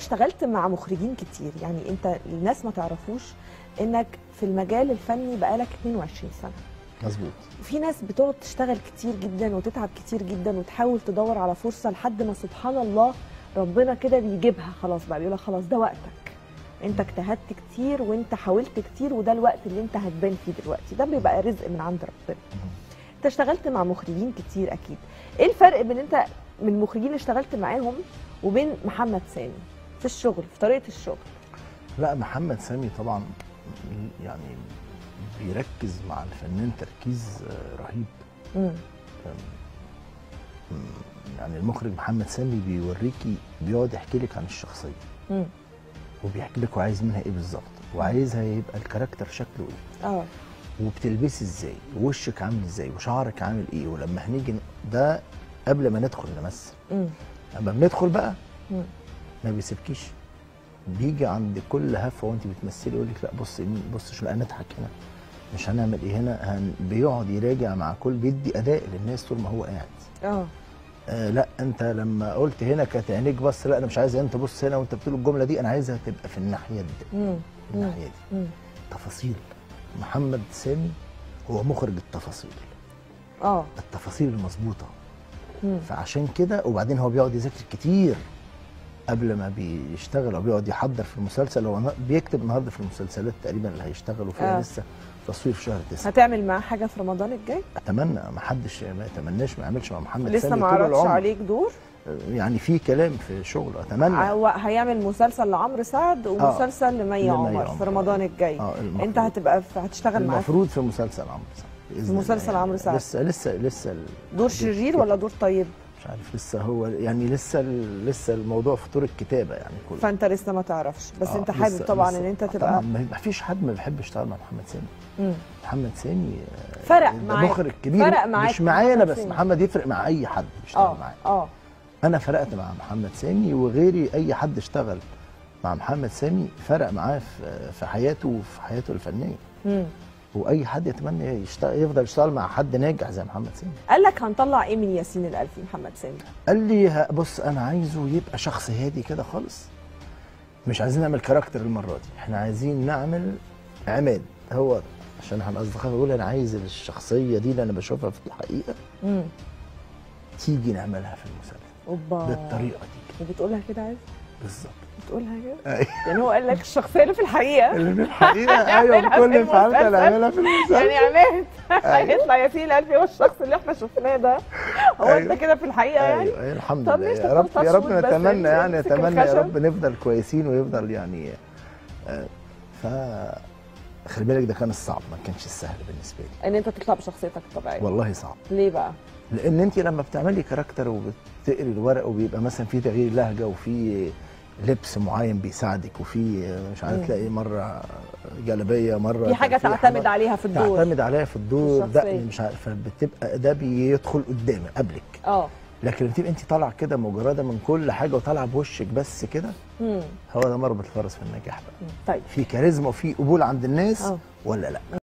اشتغلت مع مخرجين كتير يعني انت الناس ما تعرفوش انك في المجال الفني بقالك 22 سنه مظبوط في ناس بتقعد تشتغل كتير جدا وتتعب كتير جدا وتحاول تدور على فرصه لحد ما سبحان الله ربنا كده بيجيبها خلاص بقى بيقول لك خلاص ده وقتك انت اجتهدت كتير وانت حاولت كتير وده الوقت اللي انت هتبان فيه دلوقتي ده بيبقى رزق من عند ربنا انت اشتغلت مع مخرجين كتير اكيد ايه الفرق بين انت من المخرجين اللي اشتغلت معاهم وبين محمد سامي في الشغل في طريقه الشغل لا محمد سامي طبعا يعني بيركز مع الفنان تركيز آه، رهيب امم يعني المخرج محمد سامي بيوريكي بيقعد يحكي لك عن الشخصيه امم وبيحكي لك هو عايز منها ايه بالظبط وعايزها يبقى الكاركتر شكله ايه اه وبتلبسي ازاي ووشك عامل ازاي وشعرك عامل ايه ولما هنيجي ن- ده قبل ما ندخل نمثل امم لما بندخل بقى مم. ما بيسيبكيش بيجي عند كل هفه وانت بتمثلي يقول لك لا بص يمين بص شمال هنضحك هنا مش هنعمل ايه هنا هن... بيقعد يراجع مع كل بيدي اداء للناس طول ما هو قاعد اه آه لا انت لما قلت هنا كانت عينيك بص لا انا مش عايز انت بص هنا وانت بتقول الجمله دي انا عايزها تبقى في الناحيه دي امم الناحيه دي امم تفاصيل محمد سامي هو مخرج التفاصيل اه التفاصيل المظبوطه مم. فعشان كده وبعدين هو بيقعد يذاكر كتير قبل ما بيشتغل او بيقعد يحضر في المسلسل هو نا- بيكتب النهارده في المسلسلات تقريبا اللي هيشتغلوا فيها آه. آه. لسه تصوير في شهر تسعة هتعمل معاه حاجه في رمضان الجاي اتمنى ما حدش ما يتمناش ما يعملش مع محمد لسه سامي ما طول عرضش العمر. عليك دور يعني في كلام في شغل اتمنى هو هيعمل مسلسل لعمرو سعد ومسلسل لمي لمي عمر في عمر. رمضان الجاي اه المفروض. انت هتبقى في هتشتغل معاه في المفروض في مسلسل عمرو سعد بإذن في الله مسلسل عمرو سعد. لسه لسه لسه ال- دور شرير ولا دور طيب مش عارف لسه هو يعني لسه ال- لسه الموضوع في طور الكتابه يعني كله فانت لسه ما تعرفش بس آه، انت حابب لسه- طبعا لسه- ان انت آه، تبقى طبعا ما ما فيش حد ما بيحب يشتغل مع محمد سامي مم. محمد سامي آه، فرق ده معاك. مخرج كبير فرق معاك مش معايا انا محمد بس سامي. محمد يفرق مع اي حد يشتغل اه معاه اه انا فرقت مع محمد سامي وغيري اي حد اشتغل مع محمد سامي فرق معاه في في حياته وفي حياته الفنيه مم. واي حد يتمنى يشتغل يفضل يشتغل مع حد ناجح زي محمد سامي قال لك هنطلع ايه من ياسين الالفي محمد سامي قال لي ه- بص انا عايزه يبقى شخص هادي كده خالص مش عايزين نعمل كاركتر المره دي احنا عايزين نعمل عماد هو عشان احنا اصدقاء بيقول انا عايز الشخصيه دي اللي انا بشوفها في الحقيقه امم تيجي نعملها في المسلسل اوبا بالطريقه دي وبتقولها كده عايز بالظبط بتقولها كده أيوة. يعني هو قال لك الشخصيه اللي في الحقيقه اللي في الحقيقه نعملها ايوه في كل فعلتها المسلسل. نعملها في المسلسل يعني عماد أيوة. هيطلع ياسين الالفي هو الشخص اللي احنا شفناه ده هو أيوة. انت كده في الحقيقه يعني ايوه ايوه الحمد طب لله ليش يا رب تاخد يا رب تصويت بس نتمنى يعني يعني تمسك نتمنى يا الخشب؟ رب نفضل كويسين ويفضل يعني آه، ف خلي بالك ده كان الصعب ما كانش السهل بالنسبه لي ان انت تطلع بشخصيتك الطبيعيه والله صعب ليه بقى؟ لان انت لما بتعملي كاركتر وبتقري الورق وبيبقى مثلا في تغيير لهجه وفي لبس معين بيساعدك وفي مش مم. عارف تلاقي مره جلابيه مره في حاجه ترفيه، تعتمد مرة- عليها في الدور تعتمد عليها في الدور الشخصية. ده مش عارف فبتبقى ده بيدخل قدامك قبلك اه لكن لما تبقى انت طالعه كده مجرده من كل حاجه وطالعه بوشك بس كده مم. هو ده مربط الفرس في النجاح بقى طيب في كاريزما وفي قبول عند الناس اه ولا لا